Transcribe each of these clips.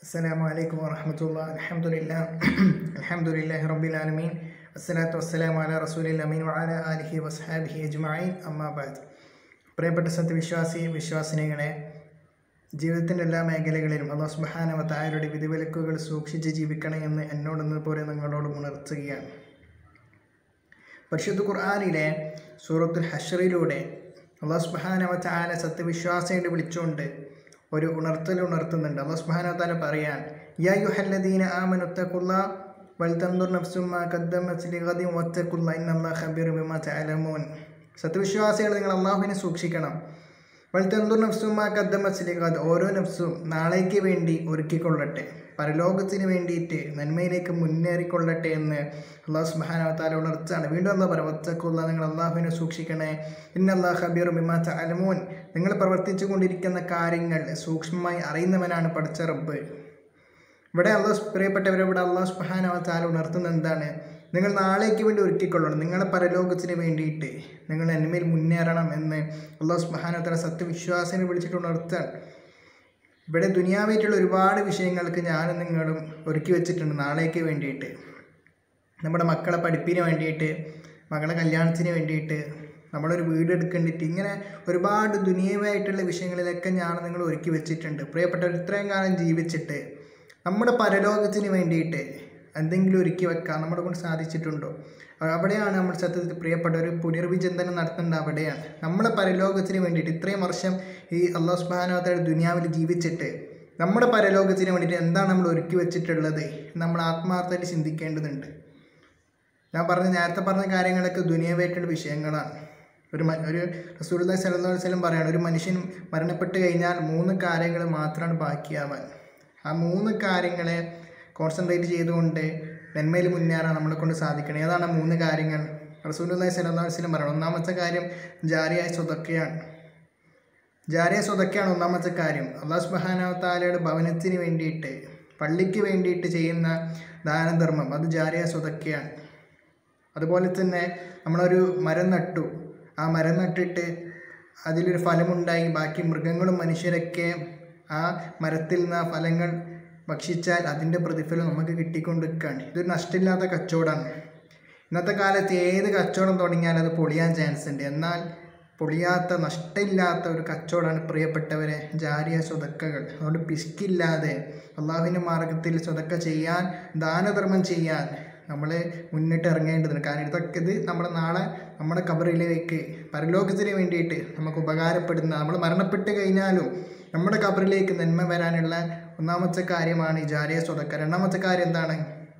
السلام عليكم ورحمة الله الحمد لله الحمد لله رب العالمين والصلاة والسلام على رسول الأمين وعلى آله وصحابه أجمعين أما بعد പ്രിയപ്പെട്ട സത്യവിശ്വാസി വിശ്വാസിനികളെ ജീവിതത്തിൻ്റെ എല്ലാ മേഖലകളിലും അള്ളാഹു സുബ്ഹാനഹു വ തആലയുടെ വിധിവിലക്കുകൾ സൂക്ഷിച്ച് ജീവിക്കണം എന്ന് എന്നോടെന്നതുപോലെ നിങ്ങളോട് ഉണർത്തുകയാണ് പരിശുദ്ധ ഖുർആാനിലെ സൂറത്തുൽ ഹഷറിലൂടെ അള്ളാഹു സുബ്ഹാനഹു വ തആല സത്യവിശ്വാസികളെ വിളിച്ചുകൊണ്ട് ഒരു ഉണർത്തൽ ഉണർത്തുന്നുണ്ട് അള്ളാഹു സുബ്ഹാനഹു വ തആല പറയാൻ യാ യുഹല്ലദീന ആമനു തഖുല്ലാ വൽ തൻദുർ നഫ്സും മാ ഖദ്ദമത് ലിഗദിൻ വത്തഖുല്ലാ ഇന്നല്ലാഹ ഖബീറും ബിമാ തഅലമൂൻ സത്യവിശ്വാസികൾ നിങ്ങൾ അള്ളാഹുവിനെ സൂക്ഷിക്കണം വൽ തൻദുർ നഫ്സും മാ ഖദ്ദമത് ലിഗദ് ഓരോ നഫ്സും നാളേക്ക് വേണ്ടി ഒരുക്കിക്കൊള്ളട്ടെ പരലോകത്തിന് വേണ്ടിയിട്ട് നന്മയിലേക്ക് മുന്നേറിക്കൊള്ളട്ടെ എന്ന് അള്ളാഹു സുബ്ഹാനഹു വ തആല ഉണർത്തുകയാണ് വീണ്ടും അള്ളാഹ് പറയും വത്തഖുല്ലാ നിങ്ങൾ അള്ളാഹുവിനെ സൂക്ഷിക്കണേ ഇന്നല്ലാഹ ഖബീറും ബിമാ തഅലമൂൻ നിങ്ങൾ പ്രവർത്തിച്ചു കൊണ്ടിരിക്കുന്ന കാര്യങ്ങൾ സൂക്ഷ്മമായി അറിയുന്നവനാണ് പഠിച്ച റബ്ബ് ഇവിടെ അള്ളാഹ് പ്രിയപ്പെട്ടവരെ ഇവിടെ അള്ളാഹു സുബ്ഹാനഹു വ തആല ഉണർത്തുന്നത് എന്താണ് നിങ്ങൾ നാളേക്ക് വേണ്ടി ഒരുക്കിക്കൊള്ളണം നിങ്ങളെ പരലോകത്തിന് വേണ്ടിയിട്ട് നിങ്ങൾ നന്മയിൽ മുന്നേറണം എന്ന് അള്ളാഹു സുബ്ഹാനഹു വ തആല സത്യവിശ്വാസിനെ വിളിച്ചിട്ട് ഉണർത്തുകയാണ് ഇവിടെ ദുനിയാവായിട്ടുള്ള ഒരുപാട് വിഷയങ്ങൾക്ക് ഞാനും നിങ്ങളും ഒരുക്കി വെച്ചിട്ടുണ്ട് നാളേക്ക് വേണ്ടിയിട്ട് നമ്മുടെ മക്കളെ പഠിപ്പിന് വേണ്ടിയിട്ട് മകളെ കല്യാണത്തിന് വേണ്ടിയിട്ട് നമ്മളൊരു വീട് എടുക്കേണ്ടിയിട്ട് ഇങ്ങനെ ഒരുപാട് ദുനിയവായിട്ടുള്ള വിഷയങ്ങളിലൊക്കെ ഞാൻ നിങ്ങൾ ഒരുക്കി വെച്ചിട്ടുണ്ട് പ്രിയപ്പെട്ടവർ ഇത്രയും കാലം ജീവിച്ചിട്ട് നമ്മുടെ പരലോകത്തിന് വേണ്ടിയിട്ട് എന്തെങ്കിലും ഒരുക്കി വെക്കാൻ നമ്മളെ കൊണ്ട് സാധിച്ചിട്ടുണ്ടോ അവിടെയാണ് നമ്മൾ സത്യത്തിൽ പ്രിയപ്പെട്ട ഒരു പുനർവിചിന്തനം നടത്തേണ്ടത് അവിടെയാണ് നമ്മുടെ പരലോകത്തിന് വേണ്ടിയിട്ട് ഇത്രയും വർഷം ഈ അള്ളാഹു സുബാനോത്തയുടെ ദുനിയാവിൽ ജീവിച്ചിട്ട് നമ്മുടെ പരലോകത്തിന് വേണ്ടിയിട്ട് എന്താണ് നമ്മൾ ഒരുക്കി വെച്ചിട്ടുള്ളത് നമ്മൾ ആത്മാർത്ഥമായിട്ട് ചിന്തിക്കേണ്ടതുണ്ട് ഞാൻ പറഞ്ഞ നേരത്തെ പറഞ്ഞ കാര്യങ്ങളൊക്കെ ദുനിയാവായിട്ടുള്ള വിഷയങ്ങളാണ് ഒരു മ ഒരു റസൂലുള്ളാഹി സ്വല്ലല്ലാഹു അലൈഹി വസല്ലം പറയാണ് ഒരു മനുഷ്യൻ മരണപ്പെട്ട് കഴിഞ്ഞാൽ മൂന്ന് കാര്യങ്ങൾ മാത്രമാണ് ബാക്കിയാവാൻ ആ മൂന്ന് കാര്യങ്ങളെ കോൺസെൻട്രേറ്റ് ചെയ്തുകൊണ്ട് നന്മയിൽ മുന്നേറാൻ നമ്മളെ കൊണ്ട് സാധിക്കണം ഏതാണ് ആ മൂന്ന് കാര്യങ്ങൾ റസൂലുള്ളാഹി സ്വല്ലല്ലാഹു അലൈഹി വസല്ലം പറയണം ഒന്നാമത്തെ കാര്യം ജാരിയായ സ്വതക്കയാണ് ജാരിയ സ്വതക്കയാണ് ഒന്നാമത്തെ കാര്യം അള്ളാഹു സുബ്ഹാനഹു താലയുടെ ഭവനത്തിന് വേണ്ടിയിട്ട് പള്ളിക്ക് വേണ്ടിയിട്ട് ചെയ്യുന്ന ദാനധർമ്മം അത് ജാരിയ സ്വതക്കയാണ് അതുപോലെ തന്നെ നമ്മളൊരു മരം നട്ടു ആ മരം നട്ടിട്ട് അതിലൊരു ഫലമുണ്ടായി ബാക്കി മൃഗങ്ങളും മനുഷ്യരൊക്കെ ആ മരത്തിൽ നിന്ന് ആ ഫലങ്ങൾ ഭക്ഷിച്ചാൽ അതിൻ്റെ പ്രതിഫലം നമുക്ക് കിട്ടിക്കൊണ്ടിരിക്കുകയാണ് ഇതൊരു നഷ്ടമില്ലാത്ത കച്ചവടമാണ് ഇന്നത്തെ കാലത്ത് ഏത് കച്ചവടം തുടങ്ങിയാലും അത് പൊളിയാൻ ചാൻസ് ഉണ്ട് എന്നാൽ പൊളിയാത്ത നഷ്ടമില്ലാത്ത ഒരു കച്ചവടമാണ് പ്രിയപ്പെട്ടവരെ ജാരിയ സ്വതക്കകൾ അതുകൊണ്ട് പിശുക്കില്ലാതെ അള്ളാഹുവിൻ്റെ മാർഗത്തിൽ സ്വതക്ക ചെയ്യാൻ ദാനധർമ്മം ചെയ്യാൻ നമ്മൾ മുന്നിട്ട് ഇറങ്ങേണ്ടതുണ്ട് കാരണം ഇതൊക്കെ ഇത് നമ്മുടെ നാളെ നമ്മുടെ കബറിലേക്ക് പരലോകത്തിന് വേണ്ടിയിട്ട് നമുക്ക് ഉപകാരപ്പെടുന്ന നമ്മൾ മരണപ്പെട്ട് കഴിഞ്ഞാലും നമ്മുടെ കബറിലേക്ക് നന്മ വരാനുള്ള ഒന്നാമത്തെ കാര്യമാണ് ഈ ജാരിയ സ്വതക്ക രണ്ടാമത്തെ കാര്യം എന്താണ്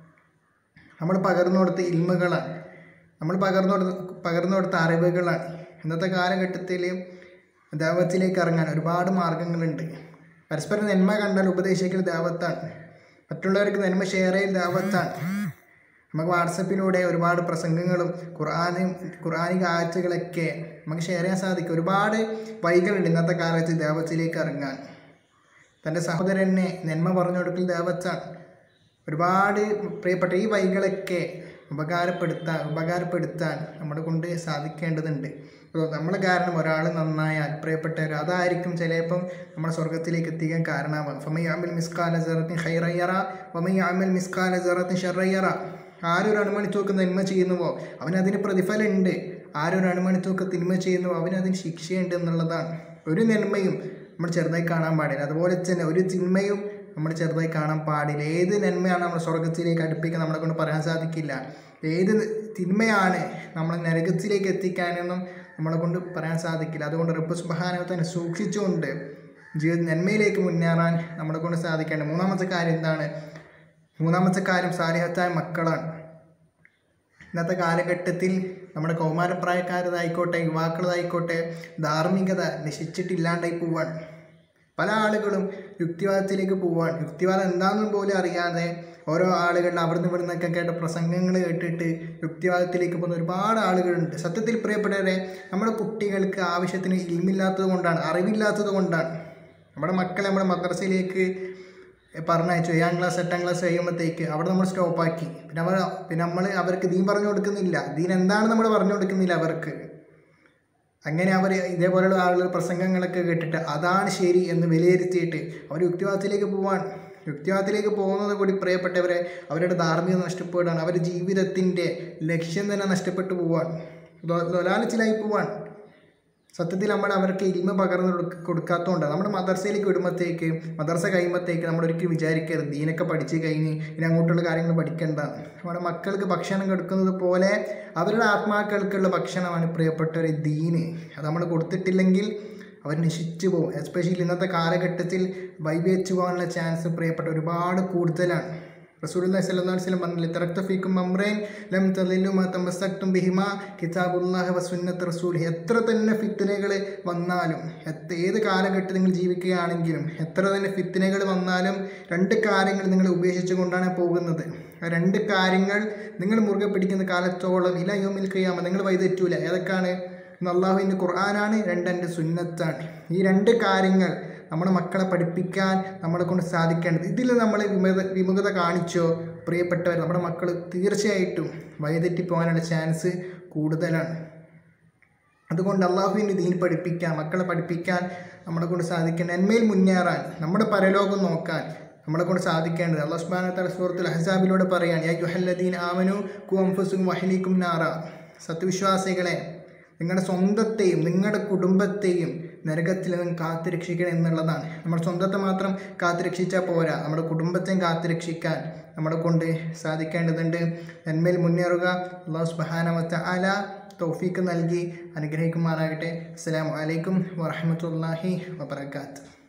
നമ്മൾ പകർന്നു കൊടുത്ത ഇൽമുകളാണ് നമ്മൾ പകർന്നു കൊടുത്ത പകർന്നു കൊടുത്ത അറിവുകളാണ് ഇന്നത്തെ കാലഘട്ടത്തിൽ ദൈവത്തിലേക്ക് ഇറങ്ങാൻ ഒരുപാട് മാർഗങ്ങളുണ്ട് പരസ്പരം നന്മ കണ്ടാൽ ഉപദേശിക്കൽ ദൈവത്താണ് മറ്റുള്ളവർക്ക് നന്മ ഷെയർ ചെയ്യൽ ദൈവത്താണ് നമുക്ക് വാട്സപ്പിലൂടെ ഒരുപാട് പ്രസംഗങ്ങളും ഖുർആാനും ഖുർആാനിക ആഴ്ചകളൊക്കെ നമുക്ക് ഷെയർ ചെയ്യാൻ സാധിക്കും ഒരുപാട് വഴികളുണ്ട് ഇന്നത്തെ കാലത്ത് ദേവത്തിലേക്ക് ഇറങ്ങാൻ തൻ്റെ സഹോദരനെ നന്മ പറഞ്ഞു കൊടുക്കൽ ദേവത്താണ് ഒരുപാട് പ്രിയപ്പെട്ട ഈ വഴികളൊക്കെ ഉപകാരപ്പെടുത്താൻ ഉപകാരപ്പെടുത്താൻ നമ്മളെ കൊണ്ട് സാധിക്കേണ്ടതുണ്ട് നമ്മൾ കാരണം ഒരാൾ നന്നായാൽ പ്രിയപ്പെട്ടവർ അതായിരിക്കും ചിലപ്പം നമ്മുടെ സ്വർഗത്തിലേക്ക് എത്തിക്കാൻ കാരണമാകും ഫമയാമിൽ മിസ്കാല ജറത്തിൻ ഹൈറയ്യറ ഫമയാമിൽ മിസ്കാല ജറത്തിൻ ഷെറയ്യറ ആരൊരു അണുമണിത്തൂക്ക് നന്മ ചെയ്യുന്നുവോ അവനതിന് പ്രതിഫലമുണ്ട് ആരൊരു അണുമണിത്തൂക്ക് തിന്മ ചെയ്യുന്നുവോ അവനതിന് ശിക്ഷയുണ്ട് എന്നുള്ളതാണ് ഒരു നന്മയും നമ്മൾ ചെറുതായി കാണാൻ പാടില്ല അതുപോലെ തന്നെ ഒരു തിന്മയും നമ്മൾ ചെറുതായി കാണാൻ പാടില്ല ഏത് നന്മയാണ് നമ്മൾ സ്വർഗത്തിലേക്ക് അടുപ്പിക്കാൻ നമ്മളെ കൊണ്ട് പറയാൻ സാധിക്കില്ല ഏത് തിന്മയാണ് നമ്മളെ നരകത്തിലേക്ക് എത്തിക്കാനൊന്നും നമ്മളെ കൊണ്ട് പറയാൻ സാധിക്കില്ല അതുകൊണ്ട് റബ്ബ് സുബഹാനോ തന്നെ സൂക്ഷിച്ചുകൊണ്ട് ജീവിത നന്മയിലേക്ക് മുന്നേറാൻ നമ്മളെ കൊണ്ട് സാധിക്കേണ്ട മൂന്നാമത്തെ കാര്യം എന്താണ് മൂന്നാമത്തെ കാര്യം സാലിഹത്തായ മക്കളാണ് ഇന്നത്തെ കാലഘട്ടത്തിൽ നമ്മുടെ കൗമാരപ്രായക്കാരതായിക്കോട്ടെ യുവാക്കളതായിക്കോട്ടെ ധാർമ്മികത നശിച്ചിട്ടില്ലാണ്ടായി പോവാൻ പല ആളുകളും യുക്തിവാദത്തിലേക്ക് പോവാൻ യുക്തിവാദം എന്താണെന്ന് പോലും അറിയാതെ ഓരോ ആളുകളുടെ അവിടുന്ന് ഇവിടുന്നൊക്കെ കേട്ട പ്രസംഗങ്ങൾ കേട്ടിട്ട് യുക്തിവാദത്തിലേക്ക് പോകുന്ന ഒരുപാട് ആളുകളുണ്ട് സത്യത്തിൽ പ്രിയപ്പെട്ടവരെ നമ്മുടെ കുട്ടികൾക്ക് ആവശ്യത്തിന് ഇൽമില്ലാത്തത് കൊണ്ടാണ് അറിവില്ലാത്തത് കൊണ്ടാണ് നമ്മുടെ മക്കളെ നമ്മുടെ മദ്രസയിലേക്ക് പറഞ്ഞയച്ചു ഏഴാം ക്ലാസ് എട്ടാം ക്ലാസ് കഴിയുമ്പോഴത്തേക്ക് അവിടെ നമ്മൾ സ്റ്റോപ്പാക്കി പിന്നെ അവർ പിന്നെ നമ്മൾ അവർക്ക് ദീൻ പറഞ്ഞു കൊടുക്കുന്നില്ല ദീൻ എന്താണ് നമ്മൾ പറഞ്ഞു കൊടുക്കുന്നില്ല അവർക്ക് അങ്ങനെ അവർ ഇതേപോലെയുള്ള ആളുകൾ പ്രസംഗങ്ങളൊക്കെ കേട്ടിട്ട് അതാണ് ശരി എന്ന് വിലയിരുത്തിയിട്ട് അവർ യുക്തിവാദത്തിലേക്ക് പോവാൻ യുക്തിവാദത്തിലേക്ക് പോകുന്നത് കൂടി പ്രിയപ്പെട്ടവരെ അവരുടെ ധാർമ്മികത നഷ്ടപ്പെടുകയാണ് അവരുടെ ജീവിതത്തിൻ്റെ ലക്ഷ്യം തന്നെ നഷ്ടപ്പെട്ടു പോവാൻ ലൊലാലച്ചിലായി പോവാൻ സത്യത്തിൽ നമ്മൾ അവർക്ക് ഇരിമ പകർന്ന് കൊടുക്ക കൊടുക്കാത്തതുകൊണ്ട് നമ്മുടെ മദർസയിലേക്ക് വിടുമ്പോഴത്തേക്ക് മദർസ കഴിയുമ്പോഴത്തേക്ക് നമ്മൾ ഒരിക്കലും വിചാരിക്കരുത് ദീനൊക്കെ പഠിച്ച് കഴിഞ്ഞ് ഇനി അങ്ങോട്ടുള്ള കാര്യങ്ങൾ പഠിക്കേണ്ട നമ്മുടെ മക്കൾക്ക് ഭക്ഷണം കൊടുക്കുന്നത് പോലെ അവരുടെ ആത്മാക്കൾക്കുള്ള ഭക്ഷണമാണ് പ്രിയപ്പെട്ടവരെ ദീന് അത് നമ്മൾ കൊടുത്തിട്ടില്ലെങ്കിൽ അവർ നശിച്ചു പോകും എസ്പെഷ്യലി ഇന്നത്തെ കാലഘട്ടത്തിൽ വൈവേച്ചു പോകാനുള്ള ചാൻസ് പ്രിയപ്പെട്ട ഒരുപാട് കൂടുതലാണ് റസൂലുള്ളാഹി സ്വല്ലല്ലാഹു അലൈഹി വസല്ലം പറഞ്ഞില്ലേ തറക്ത ഫീക്കും അംറൈൻ ലം തളില്ലു മാ തമസ്സക്തും ബിഹിമാ കിതാബുല്ലാഹി വസുന്നത്ത് റസൂലിഹി എത്ര തന്നെ ഫിത്തനകൾ വന്നാലും എത്ര ഏത് കാലഘട്ടത്തിൽ നിങ്ങൾ ജീവിക്കുകയാണെങ്കിലും എത്ര തന്നെ ഫിത്തനകൾ വന്നാലും രണ്ട് കാര്യങ്ങൾ നിങ്ങൾ ഉപേക്ഷിച്ചു കൊണ്ടാണ് പോകുന്നത് ആ രണ്ട് കാര്യങ്ങൾ നിങ്ങൾ മുറുകെ പിടിക്കുന്ന കാലത്തോളം ഇല യോമിൽ കഴിയാമ നിങ്ങൾ വൈതെറ്റൂല ഏതൊക്കെയാണ് ഒന്ന് അള്ളാഹുവിൻ്റെ ഖുർആനാണ് രണ്ട് എൻ്റെ സുന്നത്താണ് ഈ രണ്ട് കാര്യങ്ങൾ നമ്മുടെ മക്കളെ പഠിപ്പിക്കാൻ നമ്മളെ കൊണ്ട് സാധിക്കേണ്ടത് ഇതിൽ നമ്മൾ വിമുഖത വിമുഖത കാണിച്ചോ പ്രിയപ്പെട്ടവർ നമ്മുടെ മക്കൾ തീർച്ചയായിട്ടും വഴിതെറ്റി പോകാനുള്ള ചാൻസ് കൂടുതലാണ് അതുകൊണ്ട് അള്ളാഹുവിൻ്റെ ദീൻ പഠിപ്പിക്കാൻ മക്കളെ പഠിപ്പിക്കാൻ നമ്മളെ കൊണ്ട് സാധിക്കേണ്ട നന്മയിൽ മുന്നേറാൻ നമ്മുടെ പരലോകം നോക്കാൻ നമ്മളെ കൊണ്ട് സാധിക്കേണ്ടത് അള്ളാഹ് സുബ്ഹാനഹു തആല സൂറത്തുൽ അഹ്സാബിലൂടെ പറയാൻ യാ യുഹല്ലദീൻ ആമനു കു അൻഫുസുക്കും വഹ്ലിക്കും നാറ സത്യവിശ്വാസികളെ നിങ്ങളുടെ സ്വന്തത്തെയും നിങ്ങളുടെ കുടുംബത്തെയും നരകത്തിൽ നിന്ന് കാത്തുരക്ഷിക്കണം എന്നുള്ളതാണ് നമ്മുടെ സ്വന്തത്തെ മാത്രം കാത്തുരക്ഷിച്ചാൽ പോരാ നമ്മുടെ കുടുംബത്തെയും കാത്തുരക്ഷിക്കാൻ നമ്മളെ കൊണ്ട് സാധിക്കേണ്ടതുണ്ട് നന്മയിൽ മുന്നേറുക അള്ളാഹു സുബ്ഹാനഹു അല തൗഫീക്ക് നൽകി അനുഗ്രഹിക്കുമാറാകട്ടെ അസ്സലാമു അലൈക്കും വറഹ്മത്തുള്ളാഹി വബറകാതുഹു